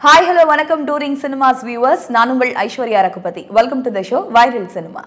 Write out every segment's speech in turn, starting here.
hi hello வணக்கம் touring cinemas viewers நான் உங்கள் Aishwarya Raghupathi welcome to the show viral cinema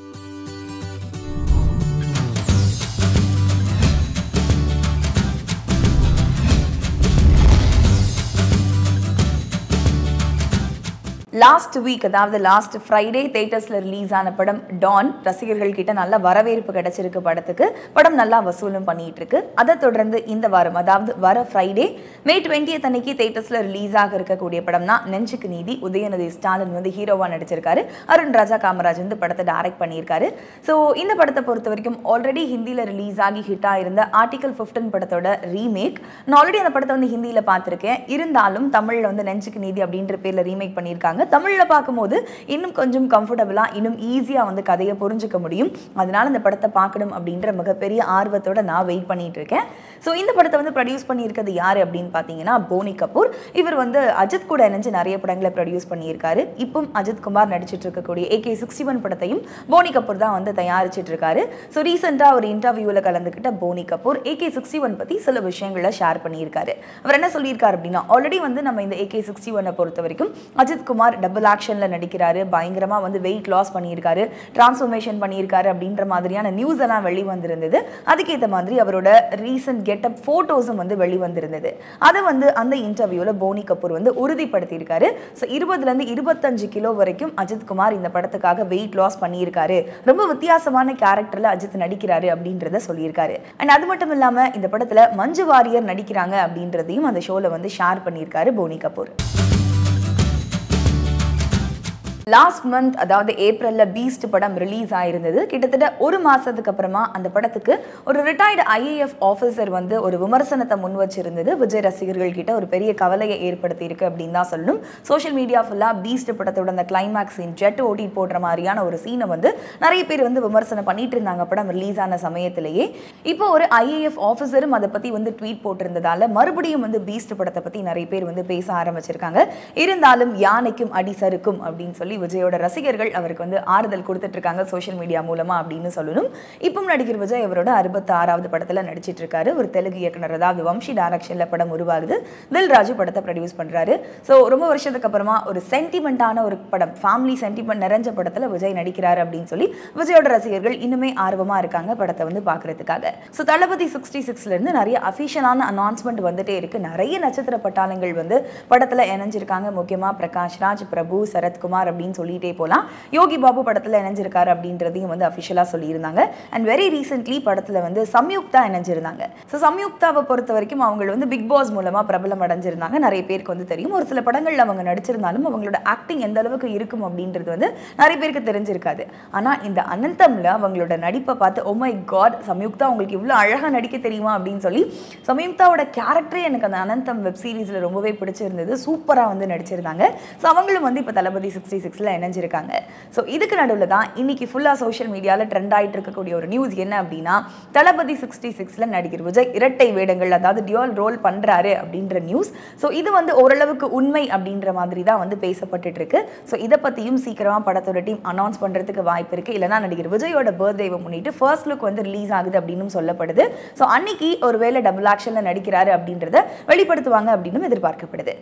last week அதாவது last Friday தேட்டர்ஸில் ரிலீஸ் ஆன படம் டான் ரசிகர்கள் கிட்ட நல்ல வரவேற்பு கிடைச்சிருக்கு படத்துக்கு படம் நல்லா வசூலும் பண்ணிட்டு இருக்கு அதை தொடர்ந்து இந்த வாரம் அதாவது வர ஃப்ரைடே மே டுவெண்ட்டியத் அன்னைக்கு தேட்டர்ஸில் ரிலீஸ் ஆக இருக்கக்கூடிய படம் தான் நெஞ்சுக்கு நீதி உதயநிதி ஸ்டாலின் வந்து ஹீரோவா நடிச்சிருக்காரு அருண் ராஜா காமராஜ் வந்து படத்தை டைரக்ட் பண்ணியிருக்காரு ஸோ இந்த படத்தை பொறுத்த வரைக்கும் ஆல்ரெடி ஹிந்தியில் ரிலீஸ் ஆகி ஹிட்டாக இருந்த ஆர்டிகல் ஃபிஃப்டின் படத்தோட ரீமேக் நான் ஆல்ரெடி அந்த படத்தை வந்து ஹிந்தியில் பார்த்துருக்கேன் இருந்தாலும் தமிழில் வந்து நெஞ்சுக்கு நீதி அப்படின்ற பேரில் ரீமேக் பண்ணியிருக்காங்க தமிழில் பார்க்கும்போது இன்னும் கொஞ்சம் கம்ஃபர்டபுளாக இன்னும் ஈஸியாக வந்து கதையை புரிஞ்சுக்க முடியும் அதனால இந்த படத்தை பார்க்கணும் அப்படின்ற மிகப்பெரிய ஆர்வத்தோட நான் வெயிட் பண்ணிட்டு இருக்கேன் ஸோ இந்த படத்தை வந்து ப்ரொடியூஸ் பண்ணியிருக்கிறது யார் அப்படின்னு பார்த்தீங்கன்னா போனி கபூர் இவர் வந்து அஜித் கூட இணைஞ்சு நிறைய படங்களை ப்ரொடியூஸ் பண்ணியிருக்காரு இப்போ அஜித் குமார் நடிச்சிட்டு இருக்கக்கூடிய ஏகே சிக்ஸ்டி ஒன் படத்தையும் போனி கபூர் தான் வந்து தயாரிச்சிட்டு இருக்காரு ஸோ ரீசெண்டாக ஒரு இன்டர்வியூவில் கலந்துக்கிட்ட Boney Kapoor AK sixty one பற்றி சில விஷயங்களை ஷேர் பண்ணியிருக்காரு அவர் என்ன சொல்லியிருக்காரு அப்படின்னா ஆல்ரெடி வந்து நம்ம இந்த ஏகே சிக்ஸ்டி ஒன்னை பொறுத்த வரைக்கும் அஜித் குமார் டபுள் ஆக்ஷனில் நடிக்கிறாரு பயங்கரமாக வந்து வெயிட் லாஸ் பண்ணியிருக்காரு டிரான்ஸ்ஃபர்மேஷன் பண்ணியிருக்காரு அப்படின்ற மாதிரியான நியூஸ் எல்லாம் வெளி வந்திருந்தது அதுக்கேற்ற மாதிரி அவரோட ரீசன்ட் கெட்டப் ஃபோட்டோஸும் வந்து வெளிவந்திருந்தது அதை வந்து அந்த இன்டர்வியூவில் போனி கபூர் வந்து உறுதிப்படுத்தியிருக்காரு ஸோ இருபதுலேருந்து இருபத்தஞ்சு கிலோ வரைக்கும் அஜித் குமார் இந்த படத்துக்காக வெயிட் லாஸ் பண்ணியிருக்காரு ரொம்ப வித்தியாசமான கேரக்டரில் அஜித் நடிக்கிறாரு அப்படின்றத சொல்லியிருக்காரு அண்ட் அது மட்டும் இல்லாமல் இந்த படத்தில் மஞ்சு வாரியர் நடிக்கிறாங்க அப்படின்றதையும் அந்த ஷோவில் வந்து ஷேர் பண்ணியிருக்காரு போனி கபூர் லாஸ்ட் மந்த் அதாவது ஏப்ரலில் பீஸ்ட் படம் ரிலீஸ் ஆயிருந்தது கிட்டத்தட்ட ஒரு மாதத்துக்கு அப்புறமா அந்த படத்துக்கு ஒரு ரிட்டையர்டு ஐஏஎஃப் ஆஃபீஸர் வந்து ஒரு விமர்சனத்தை முன் வச்சிருந்தது விஜய் ரசிகர்கள் கிட்ட ஒரு பெரிய கவலையை ஏற்படுத்தி இருக்கு அப்படின்னு தான் சொல்லணும் சோஷியல் மீடியா ஃபுல்லாக பீஸ்ட் படத்தோட அந்த கிளைமேக்ஸ் சீன் ஜெட் ஓட்டி போடுற மாதிரியான ஒரு சீனை வந்து நிறைய பேர் வந்து விமர்சனம் பண்ணிட்டு இருந்தாங்க படம் ரிலீஸ் ஆன சமயத்திலேயே இப்போ ஒரு ஐஏஎஃப் ஆஃபீஸரும் அதை பற்றி வந்து ட்வீட் போட்டிருந்ததால மறுபடியும் வந்து பீஸ்ட் படத்தை பற்றி நிறைய பேர் வந்து பேச ஆரம்பிச்சிருக்காங்க இருந்தாலும் யானைக்கும் அடி சறுக்கும் அப்படின்னு சொல்லி விஜயோட ரசிகர்கள் அவருக்கு வந்து ஆறுதல் கொடுத்துட்டு இருக்காங்க சோஷியல் மீடியா மூலமா அப்படின்னு சொல்லணும் இப்போ நடிகர் விஜய் அவரோட அறுபத்தி ஆறாவது படத்துல நடிச்சிட்டு இருக்காரு ஒரு தெலுங்கு இயக்குனர் அதாவது வம்சி டைரக்ஷன்ல படம் உருவாகுது தில்ராஜு படத்தை ப்ரொடியூஸ் பண்றாரு ஸோ ரொம்ப வருஷத்துக்கு அப்புறமா ஒரு சென்டிமெண்டான ஒரு படம் ஃபேமிலி சென்டிமெண்ட் நிறைஞ்ச படத்துல விஜய் நடிக்கிறாரு அப்படின்னு சொல்லி விஜயோட ரசிகர்கள் இன்னுமே ஆர்வமா இருக்காங்க படத்தை வந்து பாக்குறதுக்காக ஸோ தளபதி சிக்ஸ்டி சிக்ஸ்ல இருந்து நிறைய அஃபிஷியலான அனௌன்ஸ்மெண்ட் வந்துட்டே இருக்கு நிறைய நட்சத்திர பட்டாளங்கள் வந்து படத்துல இணைஞ்சிருக்காங்க முக்கியமா பிரகாஷ் ராஜ் பிரபு சரத்குமார் அப்படின்னு சொல்லிட்டே போகலாம் யோகி பாபு படத்தில் இணைஞ்சிருக்காரு அப்படின்றதையும் வந்து அஃபிஷியலாக சொல்லியிருந்தாங்க அண்ட் வெரி ரீசென்ட்லி படத்தில் வந்து சம்யுக்தா இணைஞ்சிருந்தாங்க ஸோ சம்யுக்தாவை பொறுத்த வரைக்கும் அவங்க வந்து பிக் பாஸ் மூலமாக பிரபலம் அடைஞ்சிருந்தாங்க நிறைய பேருக்கு வந்து தெரியும் ஒரு சில படங்களில் அவங்க நடிச்சிருந்தாலும் அவங்களோட ஆக்டிங் எந்த அளவுக்கு இருக்கும் அப்படின்றது வந்து நிறைய பேருக்கு தெரிஞ்சிருக்காது ஆனால் இந்த அனந்தமில் அவங்களோட நடிப்பை பார்த்து ஓ மை காட் சம்யுக்தா உங்களுக்கு இவ்வளோ அழகாக நடிக்க தெரியுமா அப்படின்னு சொல்லி சம்யுக்தாவோட கேரக்டரே எனக்கு அந்த அனந்தம் வெப் சீரிஸில் ரொம்பவே பிடிச்சிருந்தது சூப்பராக வந்து நடிச்சிருந்தாங்க ஸோ அவங்களும் வந்து இப்போ தளபதி சிக்ஸ்டி சிக்ஸில் இணைஞ்சிருக்காங்க ஸோ இதுக்கு நடுவில் தான் இன்னைக்கு ஃபுல்லாக சோஷியல் மீடியாவில் ட்ரெண்ட் ஆகிட்டு இருக்கக்கூடிய ஒரு நியூஸ் என்ன அப்படின்னா தளபதி சிக்ஸ்டி சிக்ஸில் நடிகர் விஜய் இரட்டை வேடங்கள் அதாவது டியோல் ரோல் பண்ணுறாரு அப்படின்ற நியூஸ் ஸோ இது வந்து ஓரளவுக்கு உண்மை அப்படின்ற மாதிரி தான் வந்து பேசப்பட்டுட்டு இருக்கு ஸோ இதை பற்றியும் சீக்கிரமாக படத்தோட டீம் அனௌன்ஸ் பண்ணுறதுக்கு வாய்ப்பு இருக்குது இல்லைனா நடிகர் விஜயோட பர்த்டேவை முன்னிட்டு ஃபர்ஸ்ட் லுக் வந்து ரிலீஸ் ஆகுது அப்படின்னு சொல்லப்படுது ஸோ அன்னைக்கு ஒருவேளை டபுள் ஆக்ஷனில் நடிக்கிறாரு அப்படின்றத வெளிப்படுத்துவாங்க அப்படின்னு எதிர்பார்க்கப்படுது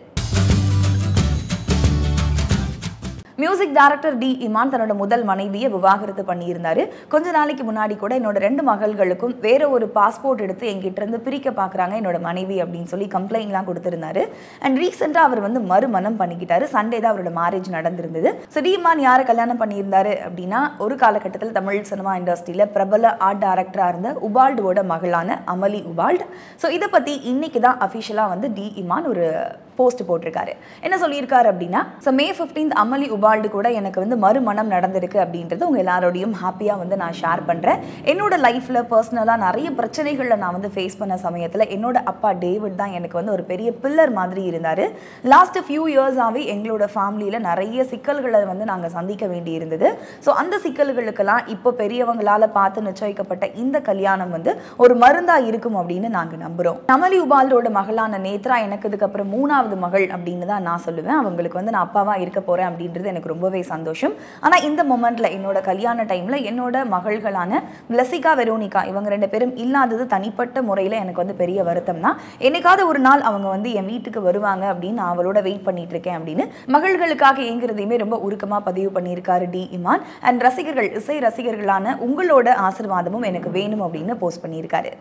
மியூசிக் டைரக்டர் டி இமான் தன்னோட முதல் மனைவியை விவாகரத்து பண்ணியிருந்தாரு கொஞ்ச நாளைக்கு முன்னாடி கூட என்னோட ரெண்டு மகள்களுக்கும் வேற ஒரு பாஸ்போர்ட் எடுத்து எங்கிட்ட இருந்து பிரிக்க பார்க்குறாங்க என்னோட மனைவி அப்படின்னு சொல்லி கம்ப்ளைண்ட்லாம் கொடுத்திருந்தாரு அண்ட் ரீசெண்டாக அவர் வந்து மறுமணம் பண்ணிக்கிட்டாரு சண்டே தான் அவரோட மேரேஜ் நடந்திருந்தது ஸோ டி இமான் யாரை கல்யாணம் பண்ணியிருந்தாரு அப்படின்னா ஒரு காலகட்டத்தில் தமிழ் சினிமா இண்டஸ்ட்ரியில் பிரபல ஆர்ட் டைரக்டராக இருந்த உபால்டுவோட மகளான அமலி உபால்ட் ஸோ இதை பற்றி இன்னைக்கு தான் அஃபிஷியலாக வந்து டி இமான் ஒரு போஸ்ட் போட்டிருக்காரு என்ன சொல்லியிருக்காரு அப்படின்னா so May fifteenth Amali Ubald கூட எனக்கு வந்து மறுமணம் நடந்திருக்கு அப்படின்றது உங்கள் எல்லாரோடையும் ஹாப்பியாக வந்து நான் ஷேர் பண்ணுறேன் என்னோட லைஃப்பில் பர்சனலாக நிறைய பிரச்சனைகளில் நான் வந்து ஃபேஸ் பண்ண சமயத்தில் என்னோட அப்பா டேவிட் தான் எனக்கு வந்து ஒரு பெரிய பில்லர் மாதிரி இருந்தார் லாஸ்ட் ஃபியூ இயர்ஸாகவே எங்களோட ஃபேமிலியில் நிறைய சிக்கல்களை வந்து நாங்கள் சந்திக்க வேண்டி இருந்தது ஸோ அந்த சிக்கல்களுக்கெல்லாம் இப்போ பெரியவங்களால் பார்த்து நிச்சயிக்கப்பட்ட இந்த கல்யாணம் வந்து ஒரு மருந்தாக இருக்கும் அப்படின்னு நாங்கள் நம்புகிறோம் அமலி உபால்டோட மகளான நேத்ரா எனக்கு இதுக்கப்புறம் மூணாவது மூணாவது மகள் அப்படின்னு தான் நான் சொல்லுவேன் அவங்களுக்கு வந்து நான் அப்பாவா இருக்க போறேன் அப்படின்றது எனக்கு ரொம்பவே சந்தோஷம் ஆனா இந்த மொமெண்ட்ல என்னோட கல்யாண டைம்ல என்னோட மகள்களான பிளசிகா வெரோனிகா இவங்க ரெண்டு பேரும் இல்லாதது தனிப்பட்ட முறையில் எனக்கு வந்து பெரிய வருத்தம் தான் என்னைக்காவது ஒரு நாள் அவங்க வந்து என் வீட்டுக்கு வருவாங்க அப்படின்னு நான் அவளோட வெயிட் பண்ணிட்டு இருக்கேன் அப்படின்னு மகள்களுக்காக ஏங்குறதையுமே ரொம்ப உருக்கமாக பதிவு பண்ணியிருக்காரு டி இமான் அண்ட் ரசிகர்கள் இசை ரசிகர்களான உங்களோட ஆசிர்வாதமும் எனக்கு வேணும் அப்படின்னு போஸ்ட் பண்ணியிருக்காரு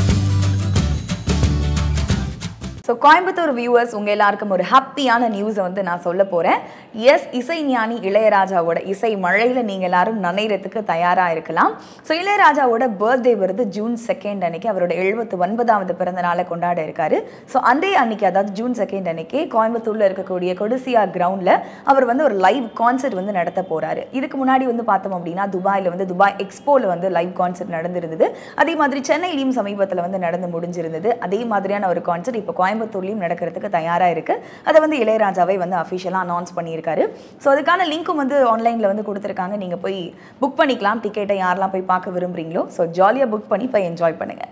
ஸோ கோயம்புத்தூர் வியூவர்ஸ் உங்கள் எல்லாருக்கும் ஒரு ஹாப்பியான நியூஸை வந்து நான் சொல்ல போகிறேன் எஸ் இசை ஞானி இளையராஜாவோட இசை மழையில் நீங்கள் எல்லாரும் நனைகிறதுக்கு தயாராக இருக்கலாம் ஸோ இளையராஜாவோட பர்த்டே வருது ஜூன் செகண்ட் அன்னைக்கு அவரோட எழுபத்து ஒன்பதாவது பிறந்த நாளை கொண்டாட இருக்காரு ஸோ அந்த அன்னைக்கு அதாவது ஜூன் செகண்ட் அன்னைக்கு கோயம்புத்தூரில் இருக்கக்கூடிய கொடிசியா கிரவுண்டில் அவர் வந்து ஒரு லைவ் கான்சர்ட் வந்து நடத்த போகிறாரு இதுக்கு முன்னாடி வந்து பார்த்தோம் அப்படின்னா துபாயில் வந்து துபாய் எக்ஸ்போவில் வந்து லைவ் கான்சர்ட் நடந்திருந்தது அதே மாதிரி சென்னையிலையும் சமீபத்தில் வந்து நடந்து முடிஞ்சிருந்தது அதே மாதிரியான ஒரு கான்சர்ட் இப்போ கோயம்புத்தூர்லையும் நடக்கிறதுக்கு தயாராக இருக்குது அதை வந்து இளையராஜாவை வந்து அஃபிஷியலாக அனௌன்ஸ் பண்ணியிருக்காரு ஸோ அதுக்கான லிங்க்கும் வந்து ஆன்லைனில் வந்து கொடுத்துருக்காங்க நீங்கள் போய் புக் பண்ணிக்கலாம் டிக்கெட்டை யாரெல்லாம் போய் பார்க்க விரும்புறீங்களோ ஸோ ஜாலியாக புக் பண்ணி போய் என்ஜாய் பண்ணுங்கள்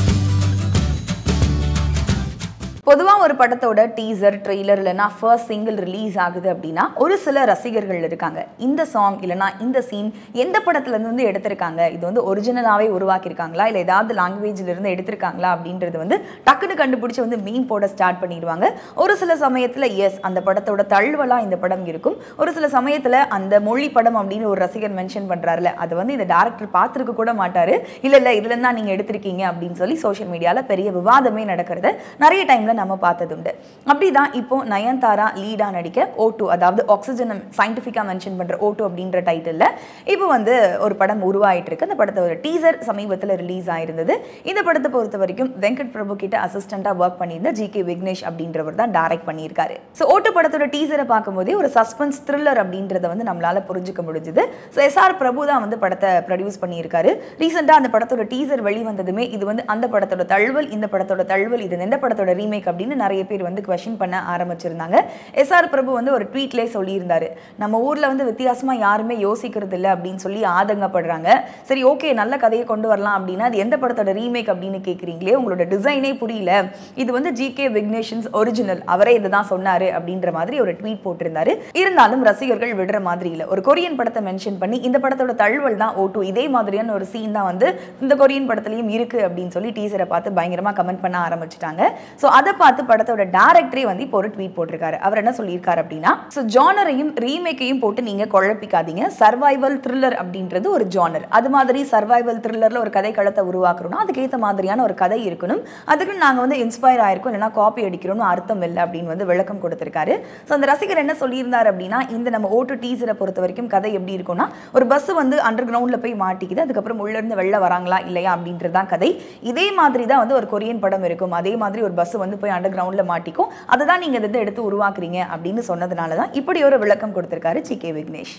பொதுவாக ஒரு படத்தோட டீசர் ட்ரெய்லர் இல்லைனா ஃபர்ஸ்ட் சிங்கிள் ரிலீஸ் ஆகுது அப்படின்னா ஒரு சில ரசிகர்கள் இருக்காங்க இந்த சாங் இல்லைனா இந்த சீன் எந்த படத்துலேருந்து வந்து எடுத்திருக்காங்க இது வந்து ஒரிஜினலாகவே உருவாக்கியிருக்காங்களா இல்லை ஏதாவது லாங்குவேஜில் இருந்து எடுத்திருக்காங்களா அப்படின்றது வந்து டக்குன்னு கண்டுபிடிச்சி வந்து மீன் போட ஸ்டார்ட் பண்ணிடுவாங்க ஒரு சில சமயத்தில் எஸ் அந்த படத்தோட தழுவலாக இந்த படம் இருக்கும் ஒரு சில சமயத்தில் அந்த மொழி படம் அப்படின்னு ஒரு ரசிகர் மென்ஷன் பண்ணுறாருல அது வந்து இந்த டேரக்டர் பார்த்துருக்க கூட மாட்டார் இல்லை இல்லை இதுலேருந்து தான் நீங்கள் எடுத்திருக்கீங்க அப்படின்னு சொல்லி சோஷியல் மீடியாவில் பெரிய விவாதமே நடக்கிறது நிறைய டைமில் நம்ம பார்த்ததுண்டு அப்படி தான் இப்போ நயன்தாரா லீடாக நடிக்க ஓ டூ அதாவது ஆக்சிஜன் சயின்டிஃபிக்காக மென்ஷன் பண்ணுற ஓ டூ அப்படின்ற டைட்டிலில் இப்போ வந்து ஒரு படம் உருவாயிட்டு இருக்கு அந்த படத்தை ஒரு டீசர் சமீபத்தில் ரிலீஸ் ஆயிருந்தது இந்த படத்தை பொறுத்த வரைக்கும் வெங்கட் பிரபு கிட்ட அசிஸ்டண்ட்டாக ஒர்க் பண்ணியிருந்த ஜி கே விக்னேஷ் அப்படின்றவர் தான் டைரக்ட் பண்ணியிருக்காரு ஸோ ஓட்டு படத்தோட டீசரை பார்க்கும்போதே ஒரு சஸ்பென்ஸ் த்ரில்லர் அப்படின்றத வந்து நம்மளால புரிஞ்சுக்க முடிஞ்சுது ஸோ எஸ் ஆர் பிரபு தான் வந்து படத்தை ப்ரொடியூஸ் பண்ணியிருக்காரு ரீசெண்டாக அந்த படத்தோட டீசர் வெளிவந்ததுமே இது வந்து அந்த படத்தோட தழுவல் இந்த படத்தோட தழுவல் இது எந்த படத்தோட ரீமேக் அப்படின்னு நிறைய பேர் வந்து கொஷின் பண்ண ஆரம்பிச்சிருந்தாங்க எஸ் ஆர் பிரபு வந்து ஒரு ட்வீட்லேயே சொல்லியிருந்தாரு நம்ம ஊரில் வந்து வித்தியாசமாக யாருமே யோசிக்கிறது இல்லை அப்படின்னு சொல்லி ஆதங்கப்படுறாங்க சரி ஓகே நல்ல கதையை கொண்டு வரலாம் அப்படின்னா அது எந்த படத்தோட ரீமேக் அப்படின்னு கேட்குறீங்களே உங்களோட டிசைனே புரியல இது வந்து ஜி கே விக்னேஷன்ஸ் ஒரிஜினல் அவரே இதை தான் சொன்னாரு அப்படின்ற மாதிரி ஒரு ட்வீட் போட்டிருந்தாரு இருந்தாலும் ரசிகர்கள் விடுற மாதிரி இல்லை ஒரு கொரியன் படத்தை மென்ஷன் பண்ணி இந்த படத்தோட தழுவல் தான் ஓ டூ இதே மாதிரியான ஒரு சீன் தான் வந்து இந்த கொரியன் படத்துலையும் இருக்கு அப்படின்னு சொல்லி டீசரை பார்த்து பயங்கரமா கமெண்ட் பண்ண ஆரம்பிச்சிட்டாங்க ஸோ அதை பார்த்து படத்தோட டேரக்டரே வந்து இப்போ ஒரு ட்வீட் போட்டிருக்காரு அவர் என்ன சொல்லியிருக்காரு அப்படின்னா ஸோ ஜானரையும் ரீமேக்கையும் போட்டு நீங்க குழப்பிக்காதீங்க சர்வைவல் த்ரில்லர் அப்படின்றது ஒரு ஜானர் அது மாதிரி சர்வைவல் த்ரில்லர்ல ஒரு கதை களத்தை உருவாக்குறோம்னா அதுக்கேற்ற மாதிரியான ஒரு கதை இருக்கணும் அதுக்கு நாங்க வந்து இன்ஸ்பயர் ஆயிருக்கோம் இல்லைன்னா காப்பி அடிக்கிறோம்னு அர்த்தம் இல்லை அப்படின்னு வந்து விளக்கம் கொடுத்திருக்காரு ஸோ அந்த ரசிகர் என்ன சொல்லியிருந்தார் அப்படின்னா இந்த நம்ம ஓட்டு டீசரை பொறுத்த வரைக்கும் கதை எப்படி இருக்கும்னா ஒரு பஸ் வந்து அண்டர் கிரவுண்ட்ல போய் மாட்டிக்குது அதுக்கப்புறம் உள்ள இருந்து வெளில வராங்களா இல்லையா அப்படின்றது தான் கதை இதே மாதிரி தான் வந்து ஒரு கொரியன் படம் இருக்கும் அதே மாதிரி ஒரு பஸ் வந்து போய் அண்டர் கிரவுண்ட்ல மாட்டிக்கும் அதை தான் நீங்க இதை எடுத்து உருவாக்குறீங்க அப்படின்னு சொன்னதுனால தான் இப்படி ஒரு விளக்கம் கொடுத்திருக்காரு C K Vignesh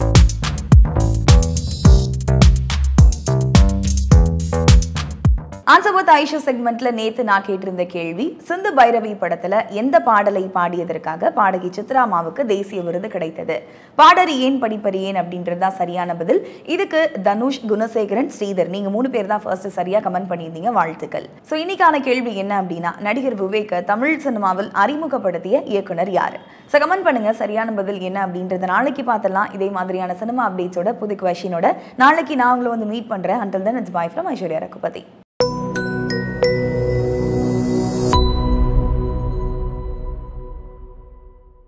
answer with Aish செக்மெண்ட்ல நேத்து நான் கேட்டிருந்த கேள்வி சிந்து பைரவி படத்துல எந்த பாடலை பாடியதற்காக பாடகி சித்ராமாவுக்கு தேசிய விருது கிடைத்தது பாடறி ஏன் படிப்பறி ஏன் அப்படின்றது தான் சரியான பதில் இதுக்கு தனுஷ் குணசேகரன் ஸ்ரீதர் நீங்க மூணு பேர் தான் ஃபர்ஸ்ட் சரியா கமெண்ட் பண்ணியிருந்தீங்க வாழ்த்துக்கள் ஸோ இன்னைக்கான கேள்வி என்ன அப்படின்னா நடிகர் விவேக்க தமிழ் சினிமாவில் அறிமுகப்படுத்திய இயக்குனர் யாரு ஸோ கமெண்ட் பண்ணுங்க சரியான பதில் என்ன அப்படின்றத நாளைக்கு பார்த்துலாம் இதே மாதிரியான சினிமா அப்டேட்ஸோட புது கொஷினோட நாளைக்கு நான் உங்களை வந்து மீட் பண்றேன் until then it's bye from Aishwarya Raghupathi